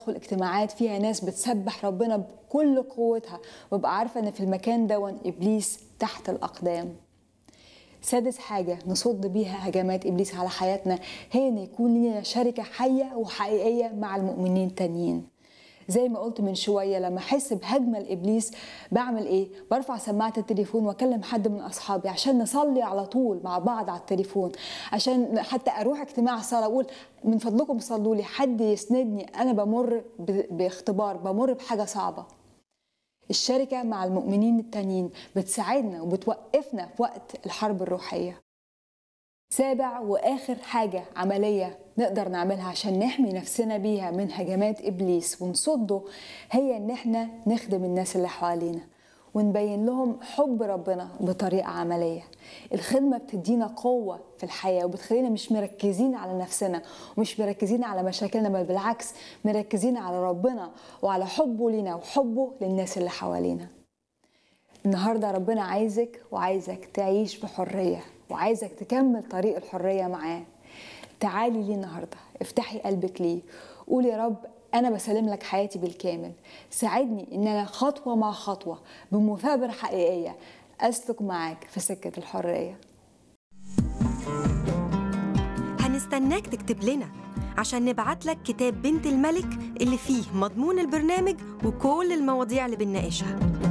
ادخل اجتماعات فيها ناس بتسبح ربنا بكل قوتها وابقى عارفه ان في المكان ده ابليس تحت الاقدام سادس حاجة نصد بيها هجمات إبليس على حياتنا هي إن يكون لنا شركة حية وحقيقية مع المؤمنين التانيين زي ما قلت من شويه لما احس بهجمه لابليس بعمل ايه؟ برفع سماعه التليفون واكلم حد من اصحابي عشان نصلي على طول مع بعض على التليفون عشان حتى اروح اجتماع صلاه اقول من فضلكم صلوا لي حد يسندني انا بمر ب- باختبار بمر بحاجه صعبه. الشركه مع المؤمنين التانيين بتساعدنا وبتوقفنا في وقت الحرب الروحيه. سابع واخر حاجه عمليه نقدر نعملها عشان نحمي نفسنا بيها من هجمات ابليس ونصده هي ان احنا نخدم الناس اللي حوالينا ونبين لهم حب ربنا بطريقه عمليه الخدمه بتدينا قوه في الحياه وبتخلينا مش مركزين على نفسنا ومش مركزين على مشاكلنا بل بالعكس مركزين على ربنا وعلى حبه لينا وحبه للناس اللي حوالينا النهارده ربنا عايزك وعايزك تعيش بحريه وعايزك تكمل طريق الحريه معاه تعالي ليه النهارده افتحي قلبك ليه قولي يا رب انا بسلم لك حياتي بالكامل ساعدني ان انا خطوه مع خطوه بمثابره حقيقيه اسلك معاك في سكه الحريه هنستناك تكتب لنا عشان نبعت لك كتاب بنت الملك اللي فيه مضمون البرنامج وكل المواضيع اللي بنناقشها